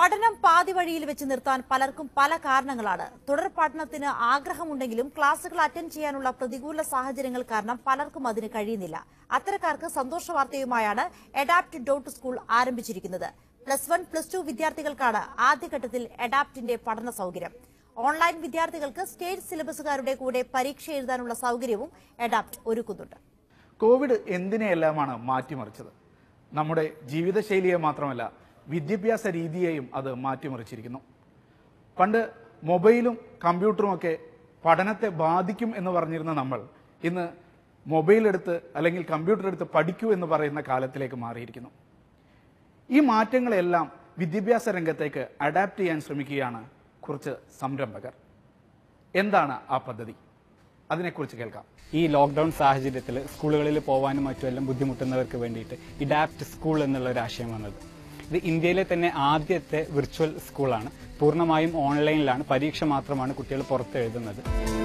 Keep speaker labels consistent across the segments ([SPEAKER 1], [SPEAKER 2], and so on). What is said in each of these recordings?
[SPEAKER 1] പഠനം പാതി വഴിയിൽ വെച്ച് നിർത്താൻ പലർക്കും പല കാരണങ്ങളാണ് തുടർ പഠനത്തിന് ആഗ്രഹമുണ്ടെങ്കിലും ക്ലാസുകൾ അറ്റൻഡ് ചെയ്യാനുള്ള പ്രതികൂല സാഹചര്യങ്ങൾ കാരണം പലർക്കും അതിന് കഴിയുന്നില്ല അത്തരക്കാർക്ക് സന്തോഷ വാർത്തയുമായാണ് എഡാപ്റ്റ് ഡോട്ട് സ്കൂൾ ആരംഭിച്ചിരിക്കുന്നത് പ്ലസ് വൺ പ്ലസ് ടു വിദ്യാർത്ഥികൾക്കാണ് ആദ്യഘട്ടത്തിൽ എഡാപ്റ്റിന്റെ പഠന സൗകര്യം ഓൺലൈൻ വിദ്യാർത്ഥികൾക്ക് സ്റ്റേറ്റ് സിലബസുകാരുടെ കൂടെ പരീക്ഷ എഴുതാനുള്ള സൗകര്യവും എഡാപ്റ്റ് ഒരുക്കുന്നുണ്ട്
[SPEAKER 2] കോവിഡ് എന്തിനെയെല്ലാമാണ് മാറ്റിമറിച്ചത് നമ്മുടെ ജീവിതശൈലിയെ മാത്രമല്ല വിദ്യാഭ്യാസ രീതിയെയും അത് മാറ്റിമറിച്ചിരിക്കുന്നു പണ്ട് മൊബൈലും കമ്പ്യൂട്ടറും ഒക്കെ പഠനത്തെ ബാധിക്കും എന്ന് പറഞ്ഞിരുന്ന നമ്മൾ ഇന്ന് മൊബൈൽ എടുത്ത് അല്ലെങ്കിൽ കമ്പ്യൂട്ടർ എടുത്ത് പഠിക്കൂ എന്ന് പറയുന്ന കാലത്തിലേക്ക് മാറിയിരിക്കുന്നു ഈ മാറ്റങ്ങളെല്ലാം വിദ്യാഭ്യാസ രംഗത്തേക്ക് അഡാപ്റ്റ് ചെയ്യാൻ ശ്രമിക്കുകയാണ് കുറച്ച് സംരംഭകർ എന്താണ് ആ പദ്ധതി അതിനെക്കുറിച്ച് കേൾക്കാം
[SPEAKER 3] ഈ ലോക്ക്ഡൌൺ സാഹചര്യത്തിൽ സ്കൂളുകളിൽ പോകാനും മറ്റുമെല്ലാം ബുദ്ധിമുട്ടുന്നവർക്ക് വേണ്ടിയിട്ട് ഇഡാപ്റ്റ് സ്കൂൾ എന്നുള്ള ഒരു ആശയം വന്നത് ഇത് ഇന്ത്യയിലെ തന്നെ ആദ്യത്തെ വിർച്വൽ സ്കൂളാണ് പൂർണ്ണമായും ഓൺലൈനിലാണ് പരീക്ഷ മാത്രമാണ് കുട്ടികൾ പുറത്ത് എഴുതുന്നത്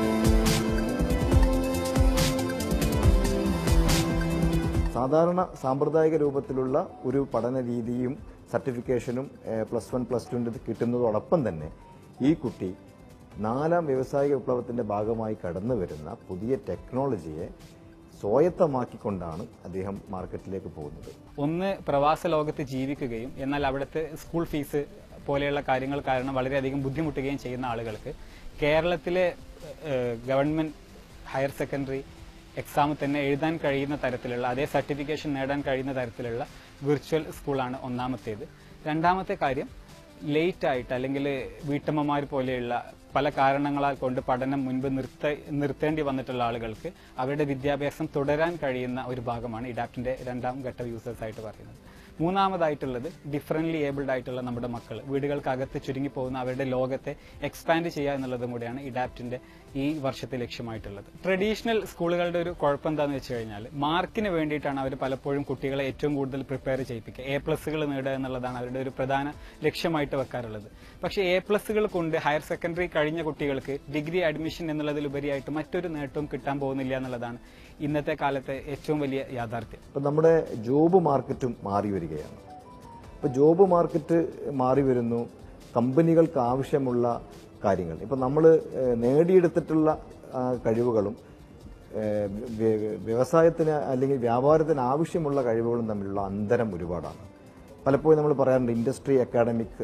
[SPEAKER 4] സാധാരണ സാമ്പ്രദായിക രൂപത്തിലുള്ള ഒരു പഠന രീതിയും സർട്ടിഫിക്കേഷനും പ്ലസ് വൺ പ്ലസ് ടുവിൻ്റെ കിട്ടുന്നതോടൊപ്പം തന്നെ ഈ കുട്ടി നാലാം വ്യവസായിക വിപ്ലവത്തിന്റെ ഭാഗമായി കടന്നു വരുന്ന പുതിയ ടെക്നോളജിയെ സ്വായത്തമാക്കിക്കൊണ്ടാണ് അദ്ദേഹം മാർക്കറ്റിലേക്ക് പോകുന്നത്
[SPEAKER 3] ഒന്ന് പ്രവാസ ലോകത്ത് ജീവിക്കുകയും എന്നാൽ അവിടുത്തെ സ്കൂൾ ഫീസ് പോലെയുള്ള കാര്യങ്ങൾ കാരണം വളരെയധികം ബുദ്ധിമുട്ടുകയും ചെയ്യുന്ന ആളുകൾക്ക് കേരളത്തിലെ ഏഹ്, ഗവൺമെന്റ് ഹയർ സെക്കൻഡറി എക്സാം തന്നെ എഴുതാൻ കഴിയുന്ന തരത്തിലുള്ള അതേ സർട്ടിഫിക്കേഷൻ നേടാൻ കഴിയുന്ന തരത്തിലുള്ള വിർച്വൽ സ്കൂളാണ് ഒന്നാമത്തേത് രണ്ടാമത്തെ കാര്യം ലേറ്റ് ആയിട്ട് അല്ലെങ്കിൽ വീട്ടമ്മമാർ പോലെയുള്ള പല കാരണങ്ങളാൽ കൊണ്ട് പഠനം മുൻപ് നിർത്ത നിർത്തേണ്ടി വന്നിട്ടുള്ള ആളുകൾക്ക് അവരുടെ വിദ്യാഭ്യാസം തുടരാൻ കഴിയുന്ന ഒരു ഭാഗമാണ് ഇഡാപ്റ്റിന്റെ രണ്ടാം ഘട്ട യൂസേഴ്സ് ആയിട്ട് പറയുന്നത് മൂന്നാമതായിട്ടുള്ളത് ഡിഫറൻ്റ്ലി ഏബിൾഡ് ആയിട്ടുള്ള നമ്മുടെ മക്കൾ വീടുകൾക്കകത്ത് ചുരുങ്ങി പോകുന്ന അവരുടെ ലോകത്തെ എക്സ്പാൻഡ് ചെയ്യുക എന്നുള്ളതും കൂടിയാണ് ഇഡാപ്റ്റിന്റെ ഈ വർഷത്തെ ലക്ഷ്യമായിട്ടുള്ളത് ട്രഡീഷണൽ സ്കൂളുകളുടെ ഒരു കുഴപ്പം എന്താന്ന് വെച്ച് കഴിഞ്ഞാൽ മാർക്കിന് വേണ്ടിയിട്ടാണ് അവർ പലപ്പോഴും കുട്ടികളെ ഏറ്റവും കൂടുതൽ പ്രിപ്പയർ ചെയ്യിപ്പിക്കുക എ പ്ലസുകൾ നേടുക എന്നുള്ളതാണ് അവരുടെ ഒരു പ്രധാന ലക്ഷ്യമായിട്ട് വെക്കാറുള്ളത് പക്ഷേ എ പ്ലസുകൾ കൊണ്ട് ഹയർ സെക്കൻഡറി കഴിഞ്ഞ കുട്ടികൾക്ക് ഡിഗ്രി അഡ്മിഷൻ എന്നുള്ളതിലുപരിയായിട്ട് മറ്റൊരു നേട്ടവും കിട്ടാൻ പോകുന്നില്ല എന്നുള്ളതാണ് ഇന്നത്തെ കാലത്തെ ഏറ്റവും വലിയ യാഥാർത്ഥ്യം
[SPEAKER 4] ഇപ്പം നമ്മുടെ ജോബ് മാർക്കറ്റും മാറി വരികയാണ് ഇപ്പോൾ ജോബ് മാർക്കറ്റ് മാറി വരുന്നു കമ്പനികൾക്ക് ആവശ്യമുള്ള കാര്യങ്ങൾ ഇപ്പം നമ്മൾ നേടിയെടുത്തിട്ടുള്ള ആ, കഴിവുകളും ഏഹ്, വ്യ- വ്യവസായത്തിന് അല്ലെങ്കിൽ വ്യാപാരത്തിന് ആവശ്യമുള്ള കഴിവുകളും തമ്മിലുള്ള അന്തരം ഒരുപാടാണ് പലപ്പോഴും നമ്മൾ പറയാറുണ്ട് ഇൻഡസ്ട്രി അക്കാഡമിക്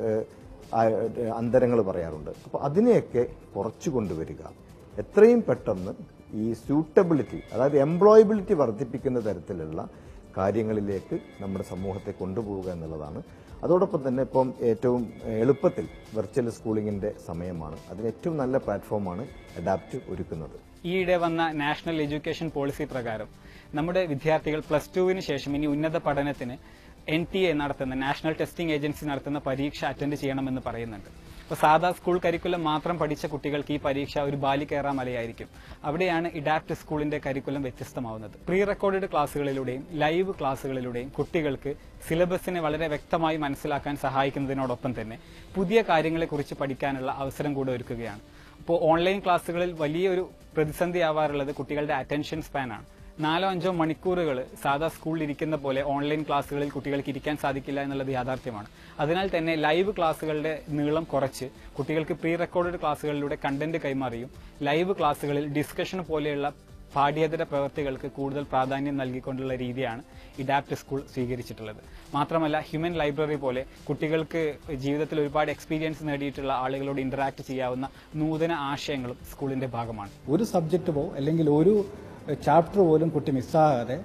[SPEAKER 4] അന്തരങ്ങൾ പറയാറുണ്ട് അപ്പോൾ അതിനെയൊക്കെ കുറച്ചു കൊണ്ടുവരിക എത്രയും പെട്ടെന്ന് ഈ സ്യൂട്ടബിലിറ്റി അതായത് എംപ്ലോയബിലിറ്റി വർദ്ധിപ്പിക്കുന്ന തരത്തിലുള്ള കാര്യങ്ങളിലേക്ക് നമ്മുടെ സമൂഹത്തെ കൊണ്ടുപോവുക എന്നുള്ളതാണ് അതോടൊപ്പം തന്നെ ഇപ്പം ഏറ്റവും എളുപ്പത്തിൽ വെർച്വൽ സ്കൂളിങ്ങിന്റെ സമയമാണ് അതിന് ഏറ്റവും നല്ല പ്ലാറ്റ്ഫോമാണ് അഡാപ്റ്റ് ഒരുക്കുന്നത്
[SPEAKER 3] ഈയിടെ വന്ന നാഷണൽ എഡ്യൂക്കേഷൻ പോളിസി പ്രകാരം നമ്മുടെ വിദ്യാർത്ഥികൾ പ്ലസ് ടുവിന് ശേഷം ഇനി ഉന്നത പഠനത്തിന് എൻ ടി എ നടത്തുന്ന നാഷണൽ ടെസ്റ്റിംഗ് ഏജൻസി നടത്തുന്ന പരീക്ഷ അറ്റൻഡ് ചെയ്യണമെന്ന് പറയുന്നുണ്ട് അപ്പോൾ സാധാ സ്കൂൾ കരിക്കുലം മാത്രം പഠിച്ച കുട്ടികൾക്ക് ഈ പരീക്ഷ ഒരു ബാലി കയറാ മലയായിരിക്കും അവിടെയാണ് ഇഡാപ്റ്റ് സ്കൂളിന്റെ കരിക്കുലം വ്യത്യസ്തമാവുന്നത് പ്രീ റെക്കോർഡഡ് ക്ലാസ്സുകളിലൂടെയും ലൈവ് ക്ലാസ്സുകളിലൂടെയും കുട്ടികൾക്ക് സിലബസിനെ വളരെ വ്യക്തമായി മനസ്സിലാക്കാൻ സഹായിക്കുന്നതിനോടൊപ്പം തന്നെ പുതിയ കാര്യങ്ങളെക്കുറിച്ച് പഠിക്കാനുള്ള അവസരം കൂടെ ഒരുക്കുകയാണ് ഇപ്പോൾ ഓൺലൈൻ ക്ലാസ്സുകളിൽ വലിയൊരു പ്രതിസന്ധിയാവാറുള്ളത് കുട്ടികളുടെ അറ്റൻഷൻ സ്പാനാണ് നാലോ അഞ്ചോ മണിക്കൂറുകൾ സാധാ സ്കൂളിൽ ഇരിക്കുന്ന പോലെ ഓൺലൈൻ ക്ലാസ്സുകളിൽ കുട്ടികൾക്ക് ഇരിക്കാൻ സാധിക്കില്ല എന്നുള്ളത് യാഥാർത്ഥ്യമാണ് അതിനാൽ തന്നെ ലൈവ് ക്ലാസ്സുകളുടെ നീളം കുറച്ച് കുട്ടികൾക്ക് പ്രീ റെക്കോർഡഡ് ക്ലാസ്സുകളിലൂടെ കണ്ടന്റ് കൈമാറിയും ലൈവ് ക്ലാസ്സുകളിൽ ഡിസ്കഷൻ പോലെയുള്ള പാഠ്യേതര പ്രവൃത്തികൾക്ക് കൂടുതൽ പ്രാധാന്യം നൽകിക്കൊണ്ടുള്ള രീതിയാണ് ഇഡാപ്റ്റ് സ്കൂൾ സ്വീകരിച്ചിട്ടുള്ളത് മാത്രമല്ല ഹ്യൂമൻ ലൈബ്രറി പോലെ കുട്ടികൾക്ക് ജീവിതത്തിൽ ഒരുപാട് എക്സ്പീരിയൻസ് നേടിയിട്ടുള്ള ആളുകളോട് ഇന്ററാക്ട് ചെയ്യാവുന്ന നൂതന ആശയങ്ങളും സ്കൂളിന്റെ ഭാഗമാണ്
[SPEAKER 5] ഒരു സബ്ജക്റ്റ് പോ അല്ലെങ്കിൽ ഒരു ചാപ്റ്റർ പോലും കുട്ടി മിസ്സാകാതെ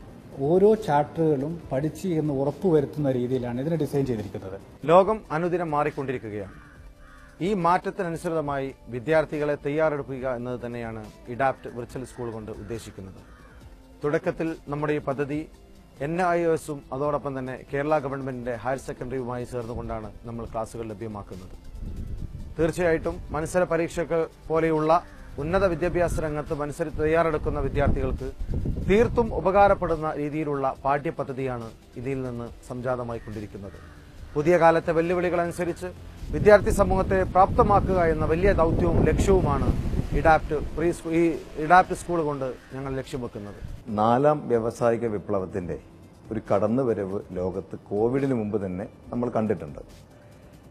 [SPEAKER 5] ഓരോ ചാപ്റ്ററുകളും പഠിച്ച് എന്ന് ഉറപ്പുവരുത്തുന്ന രീതിയിലാണ് ഇതിനെ ഡിസൈൻ ചെയ്തിരിക്കുന്നത്
[SPEAKER 6] ലോകം അനുദിനം മാറിക്കൊണ്ടിരിക്കുകയാണ് ഈ മാറ്റത്തിനനുസൃതമായി വിദ്യാർത്ഥികളെ തയ്യാറെടുക്കുക എന്നത് തന്നെയാണ് ഇഡാപ്റ്റ് വിർച്വൽ സ്കൂൾ കൊണ്ട് ഉദ്ദേശിക്കുന്നത് തുടക്കത്തിൽ നമ്മുടെ ഈ പദ്ധതി എൻ ഐ എസും അതോടൊപ്പം തന്നെ കേരള ഗവൺമെന്റിന്റെ ഹയർ സെക്കൻഡറിയുമായി ചേർന്നുകൊണ്ടാണ് നമ്മൾ ക്ലാസുകൾ ലഭ്യമാക്കുന്നത് തീർച്ചയായിട്ടും മത്സര പരീക്ഷകൾ പോലെയുള്ള ഉന്നത വിദ്യാഭ്യാസ രംഗത്ത് മത്സരി തയ്യാറെടുക്കുന്ന വിദ്യാർത്ഥികൾക്ക് തീർത്തും ഉപകാരപ്പെടുന്ന രീതിയിലുള്ള പാഠ്യപദ്ധതിയാണ് ഇതിൽ നിന്ന് സംജാതമായി കൊണ്ടിരിക്കുന്നത് പുതിയ കാലത്തെ വെല്ലുവിളികളനുസരിച്ച് വിദ്യാർത്ഥി സമൂഹത്തെ പ്രാപ്തമാക്കുക എന്ന വലിയ ദൗത്യവും ലക്ഷ്യവുമാണ് ഇഡാപ്റ്റ് പ്രീ സ്കൂ- ഈ ഇഡാപ്റ്റ് സ്കൂൾ കൊണ്ട് ഞങ്ങൾ ലക്ഷ്യം വെക്കുന്നത്
[SPEAKER 4] നാലാം വ്യാവസായിക വിപ്ലവത്തിന്റെ ഒരു കടന്നുവരവ് ലോകത്ത് കോവിഡിന് മുമ്പ് തന്നെ നമ്മൾ കണ്ടിട്ടുണ്ട്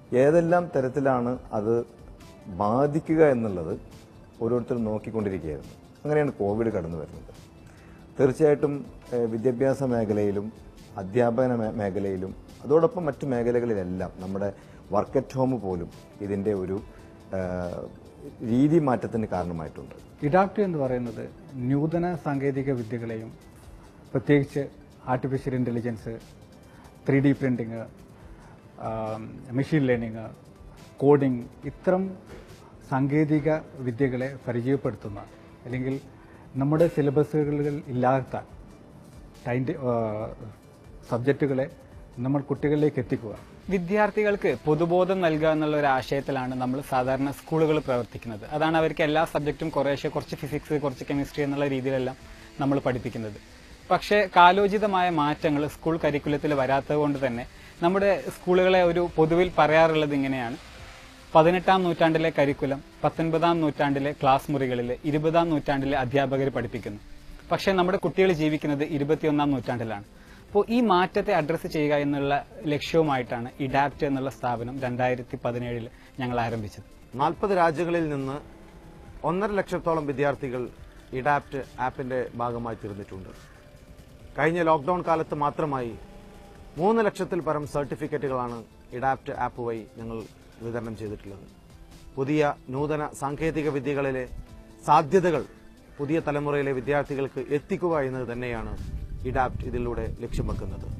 [SPEAKER 4] ഏതെല്ലാം തരത്തിലാണ് അത് ബാധിക്കുക എന്നുള്ളത് ഓരോരുത്തരും നോക്കിക്കൊണ്ടിരിക്കുകയായിരുന്നു അങ്ങനെയാണ് കോവിഡ് കടന്നു വരുന്നത് തീർച്ചയായിട്ടും ഏഹ്, വിദ്യാഭ്യാസ മേഖലയിലും അധ്യാപന മേ- മേഖലയിലും അതോടൊപ്പം മറ്റു മേഖലകളിലെല്ലാം നമ്മുടെ വർക്ക് അറ്റ് ഹോം പോലും ഇതിന്റെ ഒരു ഏഹ്, രീതി മാറ്റത്തിന് കാരണമായിട്ടുണ്ട്
[SPEAKER 5] ഇഡാപ്റ്റ് എന്ന് പറയുന്നത് നൂതന സാങ്കേതിക വിദ്യകളെയും പ്രത്യേകിച്ച് artificial intelligence three D printing machine learning coding ഇത്തരം സാങ്കേതിക വിദ്യകളെ പരിചയപ്പെടുത്തുന്ന അല്ലെങ്കിൽ നമ്മുടെ സിലബസുകളിൽ ഇല്ലാത്ത ടൈം സബ്ജക്റ്റുകളെ നമ്മൾ കുട്ടികളിലേക്ക് എത്തിക്കുക
[SPEAKER 3] വിദ്യാർത്ഥികൾക്ക് പൊതുബോധം നൽകുക എന്നുള്ള ഒരു ആശയത്തിലാണ് നമ്മൾ സാധാരണ സ്കൂളുകൾ പ്രവർത്തിക്കുന്നത് അതാണ് അവർക്ക് എല്ലാ സബ്ജക്റ്റും കുറേശ്ശെ കുറച്ച് ഫിസിക്സ് കുറച്ച് കെമിസ്ട്രി എന്നുള്ള രീതിയിലെല്ലാം നമ്മൾ പഠിപ്പിക്കുന്നത് പക്ഷേ കാലോചിതമായ മാറ്റങ്ങൾ സ്കൂൾ കരിക്കുലത്തിൽ വരാത്തത് കൊണ്ട് തന്നെ നമ്മുടെ സ്കൂളുകളെ ഒരു പൊതുവിൽ പറയാറുള്ളത് ഇങ്ങനെയാണ് പതിനെട്ടാം നൂറ്റാണ്ടിലെ കരിക്കുലം പത്തൊൻപതാം നൂറ്റാണ്ടിലെ ക്ലാസ് മുറികളിൽ ഇരുപതാം നൂറ്റാണ്ടിലെ അധ്യാപകർ പഠിപ്പിക്കുന്നു പക്ഷേ നമ്മുടെ കുട്ടികൾ ജീവിക്കുന്നത് ഇരുപത്തിയൊന്നാം നൂറ്റാണ്ടിലാണ് അപ്പോൾ ഈ മാറ്റത്തെ അഡ്രസ്സ് ചെയ്യുക എന്നുള്ള ലക്ഷ്യവുമായിട്ടാണ് ഇഡാപ്റ്റ് എന്നുള്ള സ്ഥാപനം രണ്ടായിരത്തി പതിനേഴിൽ ഞങ്ങൾ ആരംഭിച്ചത്
[SPEAKER 6] നാൽപ്പത് രാജ്യങ്ങളിൽ നിന്ന് ഒന്നര ലക്ഷത്തോളം വിദ്യാർത്ഥികൾ ഇഡാപ്റ്റ് ആപ്പിന്റെ ഭാഗമായി തീർന്നിട്ടുണ്ട് കഴിഞ്ഞ ലോക്ക്ഡൌൺ കാലത്ത് മാത്രമായി മൂന്ന് ലക്ഷത്തിൽ പരം സർട്ടിഫിക്കറ്റുകളാണ് ഇഡാപ്റ്റ് ആപ്പ് വഴി ഞങ്ങൾ വിതരണം ചെയ്തിട്ടുള്ളത് പുതിയ നൂതന സാങ്കേതിക വിദ്യകളിലെ സാധ്യതകൾ പുതിയ തലമുറയിലെ വിദ്യാർത്ഥികൾക്ക് എത്തിക്കുക എന്നത് തന്നെയാണ് ഇഡാപ്റ്റ് ഇതിലൂടെ ലക്ഷ്യം വെക്കുന്നത്